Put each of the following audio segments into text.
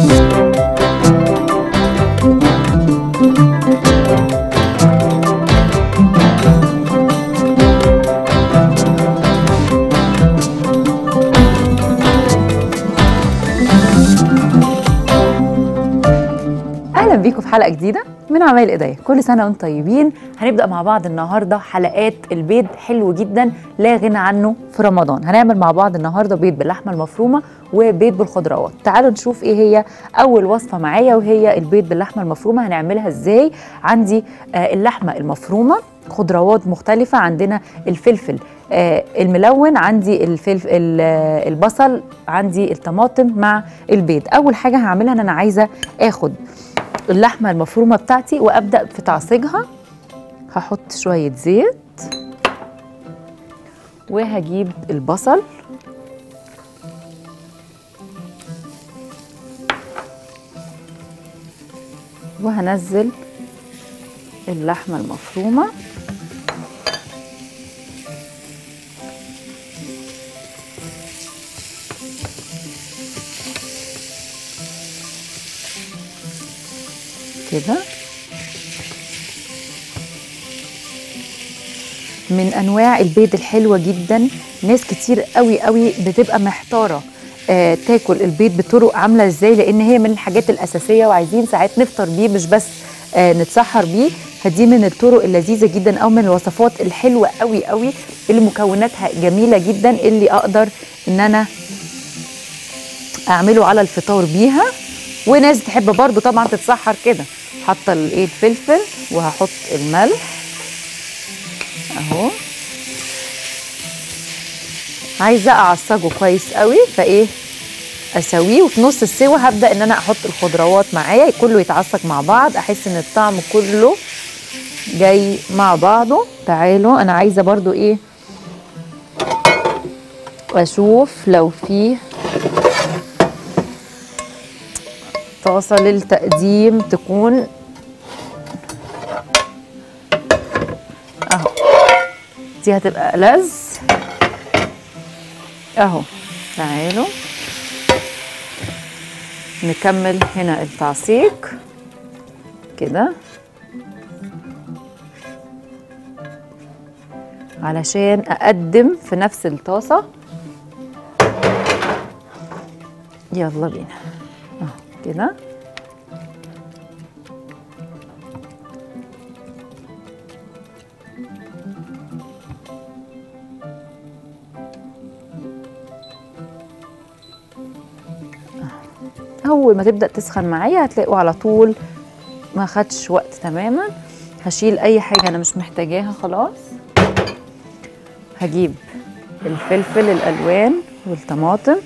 اهلا بيكم في حلقه جديده من عمايل ايديا كل سنه وانتم طيبين هنبدا مع بعض النهارده حلقات البيض حلو جدا لا غنى عنه في رمضان هنعمل مع بعض النهارده بيض باللحمه المفرومه وبيض بالخضروات تعالوا نشوف ايه هي اول وصفه معايا وهي البيض باللحمه المفرومه هنعملها ازاي عندي آه اللحمه المفرومه خضروات مختلفه عندنا الفلفل آه الملون عندي الفلفل ال- البصل عندي الطماطم مع البيض اول حاجه هعملها ان انا عايزه اخد اللحمه المفرومه بتاعتي وابدا في تعصيجها هحط شويه زيت وهجيب البصل وهنزل اللحمه المفرومه كده من انواع البيض الحلوه جدا ناس كتير قوي قوي بتبقى محتاره آه تاكل البيض بطرق عامله ازاي لان هي من الحاجات الاساسيه وعايزين ساعات نفطر بيه مش بس آه نتسحر بيه فدي من الطرق اللذيذه جدا او من الوصفات الحلوه قوي قوي اللي مكوناتها جميله جدا اللي اقدر ان انا اعمله على الفطار بيها وناس تحب برضو طبعا تتسحر كده حاطه الايه الفلفل وهحط الملح اهو عايزه اعصجه كويس قوي فايه اسويه وفي نص السوا هبدا ان انا احط الخضروات معايا كله يتعصج مع بعض احس ان الطعم كله جاي مع بعضه تعالوا انا عايزه برضو ايه اشوف لو في طاسه للتقديم تكون اهو دي هتبقى ألذ اهو تعالوا نكمل هنا التعصيق كده علشان اقدم في نفس الطاسه يلا بينا اهو كده اول ما تبدا تسخن معايا هتلاقوا على طول ما خدش وقت تماما هشيل اي حاجه انا مش محتاجاها خلاص هجيب الفلفل الالوان والطماطم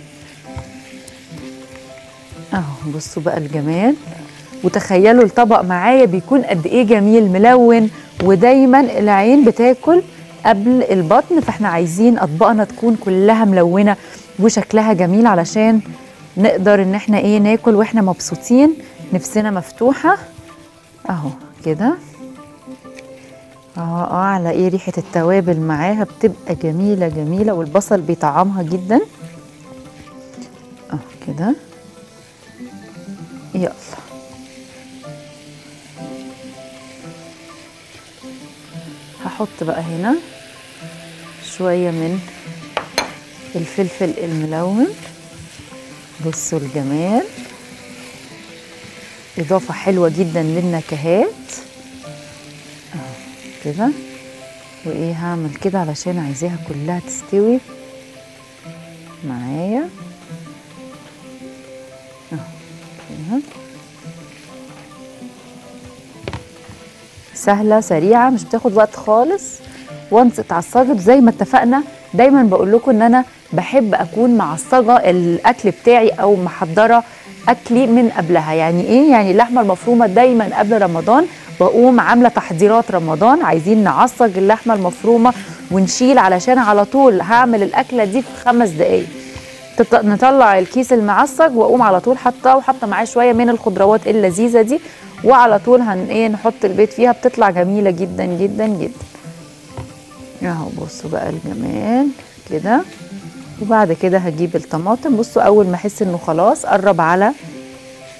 اهو بصوا بقى الجمال وتخيلوا الطبق معايا بيكون قد ايه جميل ملون ودايما العين بتاكل قبل البطن فاحنا عايزين اطباقنا تكون كلها ملونه وشكلها جميل علشان نقدر ان احنا ايه ناكل واحنا مبسوطين نفسنا مفتوحه اهو كده اه اه على ايه ريحه التوابل معاها بتبقى جميله جميله والبصل بيطعمها جدا اه كده يلا هحط بقى هنا شويه من الفلفل الملون بصوا الجمال إضافة حلوة جدا للنكهات أهو كده وإيه هعمل كده علشان عايزاها كلها تستوي معايا أهو كده سهلة سريعة مش بتاخد وقت خالص وانس اتعصجت زي ما اتفقنا دايما بقول لكم ان انا بحب اكون معصجه الاكل بتاعي او محضره اكلي من قبلها يعني ايه يعني اللحمه المفرومه دايما قبل رمضان بقوم عامله تحضيرات رمضان عايزين نعصج اللحمه المفرومه ونشيل علشان على طول هعمل الاكله دي في خمس دقايق تط- نطلع الكيس المعصج واقوم على طول حاطاه وحاطه معاه شويه من الخضروات اللذيذه دي وعلى طول هن ايه نحط البيض فيها بتطلع جميله جدا جدا جدا اهو بصوا بقى الجمال كده وبعد كده هجيب الطماطم بصوا اول ما احس انه خلاص قرب على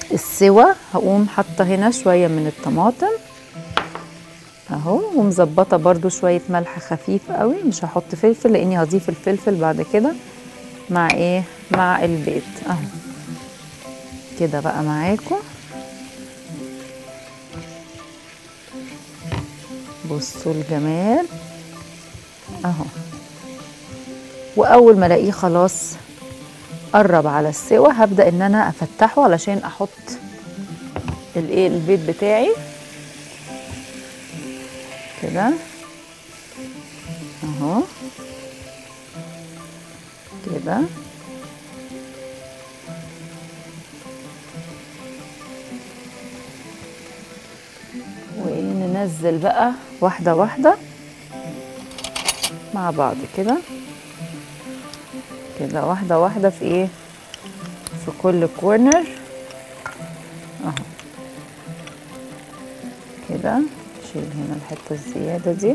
السوا هقوم حاطه هنا شويه من الطماطم اهو ومظبطه برده شويه ملح خفيف قوي مش هحط فلفل لاني هضيف الفلفل بعد كده مع ايه مع البيض اهو كده بقى معاكم بصوا الجمال اهو واول ما الاقيه خلاص قرب على السوا هبدا ان انا افتحه علشان احط الايه البيض بتاعي كده اهو كده وننزل بقى واحدة واحدة مع بعض كده كده واحدة واحدة في ايه في كل كورنر اهو كده شيل هنا الحتة الزيادة دي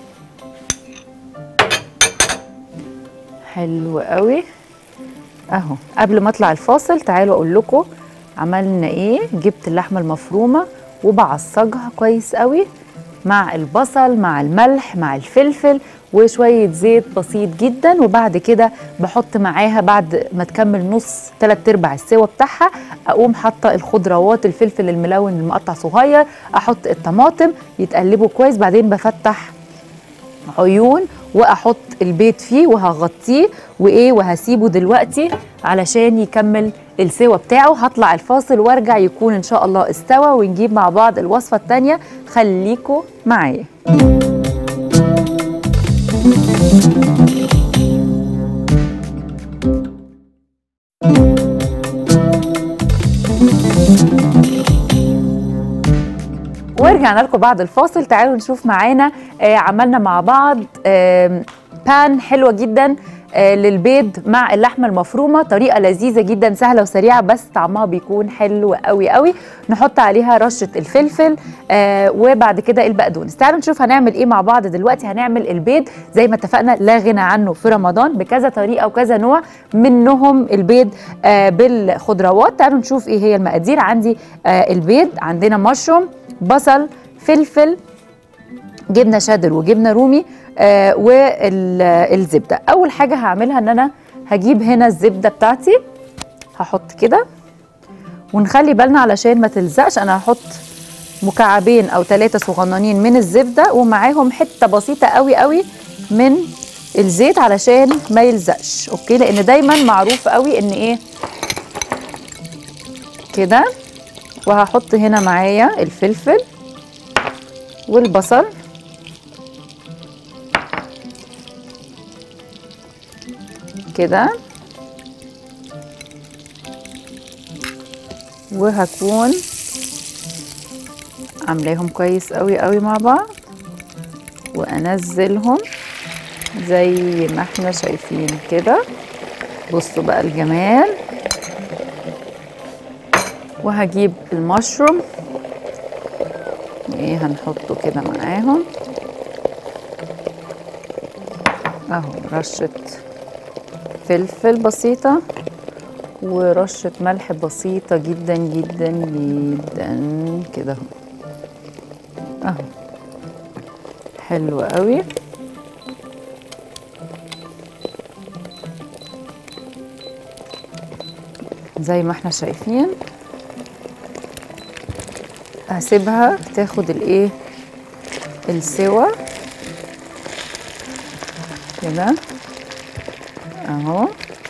حلو قوي اهو قبل ما اطلع الفاصل تعالوا اقول لكم عملنا ايه جبت اللحمه المفرومه وبعصجها كويس قوي مع البصل مع الملح مع الفلفل وشويه زيت بسيط جدا وبعد كده بحط معاها بعد ما تكمل نص تلات ارباع السوا بتاعها اقوم حاطه الخضروات الفلفل الملون المقطع صغير احط الطماطم يتقلبوا كويس بعدين بفتح عيون واحط البيض فيه وهغطيه وايه وهسيبه دلوقتي علشان يكمل السوا بتاعه هطلع الفاصل وارجع يكون ان شاء الله استوى ونجيب مع بعض الوصفه الثانيه خليكم معايا ورجعنا لكم بعد الفاصل تعالوا نشوف معانا آه عملنا مع بعض آه بان حلوه جدا آه للبيض مع اللحمه المفرومه طريقه لذيذه جدا سهله وسريعه بس طعمها بيكون حلو قوي قوي نحط عليها رشه الفلفل آه وبعد كده البقدونس تعالوا نشوف هنعمل ايه مع بعض دلوقتي هنعمل البيض زي ما اتفقنا لا غنى عنه في رمضان بكذا طريقه وكذا نوع منهم البيض آه بالخضروات تعالوا نشوف ايه هي المقادير عندي آه البيض عندنا مشروم بصل فلفل جبنه شادر وجبنه رومي آه والزبده اول حاجه هعملها ان انا هجيب هنا الزبده بتاعتي هحط كده ونخلي بالنا علشان ما تلزقش انا هحط مكعبين او ثلاثه صغننين من الزبده ومعاهم حته بسيطه قوي قوي من الزيت علشان ما يلزقش اوكي لان دايما معروف قوي ان ايه كده وهحط هنا معايا الفلفل والبصل كده وهكون عاملاهم كويس قوي قوي مع بعض وانزلهم زي ما احنا شايفين كده بصوا بقى الجمال وهجيب المشروم ايه هنحطه كده معاهم اهو رشة فلفل بسيطة ورشة ملح بسيطة جدا جدا جدا كده اهو اهو حلو قوي زي ما احنا شايفين هسيبها تاخد الايه السوا كده اهو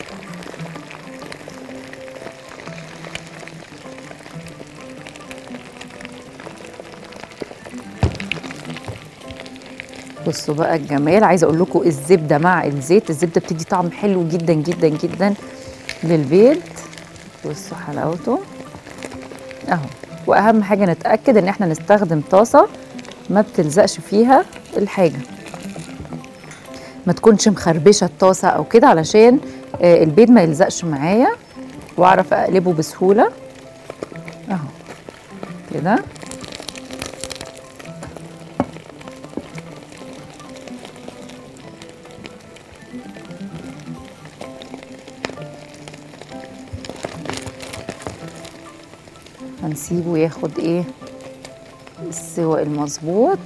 بصوا بقى الجمال عايزه اقول لكم الزبده مع الزيت الزبده بتدي طعم حلو جدا جدا جدا للبيض بصوا حلاوته اهو واهم حاجه نتاكد ان احنا نستخدم طاسه ما بتلزقش فيها الحاجه ما تكونش مخربشه الطاسه او كده علشان آه البيض ما يلزقش معايا واعرف اقلبه بسهوله اهو كده هنسيبه ياخد ايه السوى المظبوط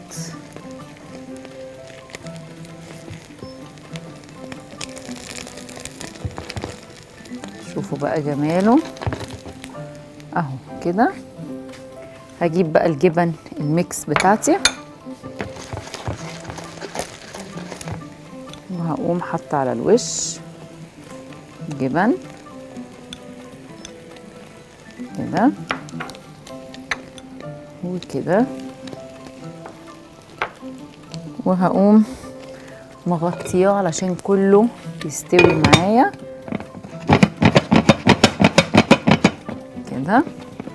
شوفوا بقى جماله اهو كده هجيب بقى الجبن الميكس بتاعتي وهقوم حاطه على الوش جبن كده وكده وهقوم مغطياه علشان كله يستوي معايا كده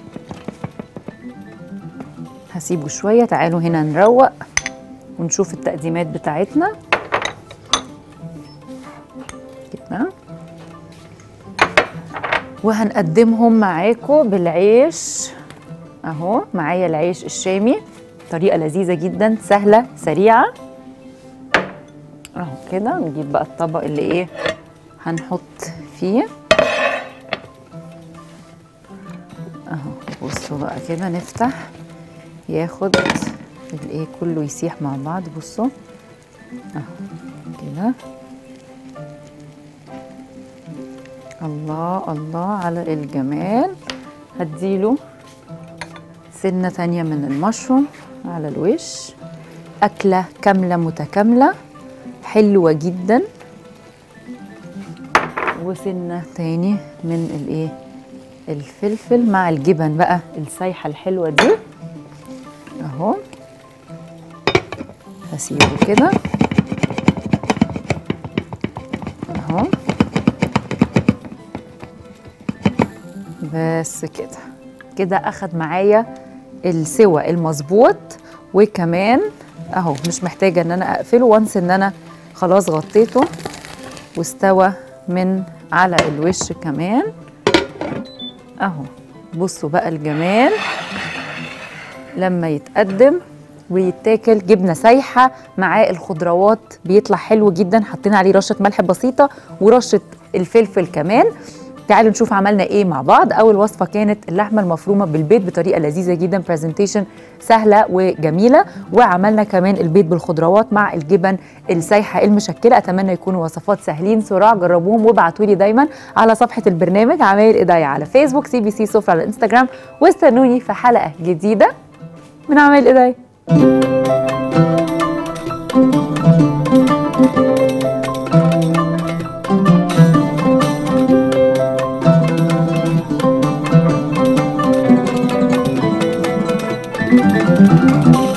هسيبه شوية تعالوا هنا نروق ونشوف التقديمات بتاعتنا كده وهنقدمهم معاكم بالعيش اهو معايا العيش الشامي طريقة لذيذة جدا سهلة سريعة اهو كده نجيب بقى الطبق اللي ايه هنحط فيه اهو بصوا بقى كده نفتح ياخد الايه كله يسيح مع بعض بصوا اهو كده الله الله على الجمال هديله سنة تانية من المشروم على الوش أكلة كاملة متكاملة حلوة جدا وسنة تاني من الايه الفلفل مع الجبن بقى السايحة الحلوة دي اهو هسيبه كده اهو بس كده كده اخد معايا السوى المظبوط وكمان اهو مش محتاجه ان انا اقفله وانس ان انا خلاص غطيته واستوى من على الوش كمان اهو بصوا بقى الجمال لما يتقدم ويتاكل جبنه سايحه معاه الخضروات بيطلع حلو جدا حطينا عليه رشه ملح بسيطه ورشه الفلفل كمان تعالوا نشوف عملنا ايه مع بعض اول وصفه كانت اللحمه المفرومه بالبيض بطريقه لذيذه جدا برزنتيشن سهله وجميله وعملنا كمان البيض بالخضروات مع الجبن السايحه المشكله اتمنى يكونوا وصفات سهلين سرعه جربوهم وابعتوا لي دايما على صفحه البرنامج عمايل ايديا على فيسبوك سي بي سي سفره على الانستجرام واستنوني في حلقه جديده من عمايل ايديا thank you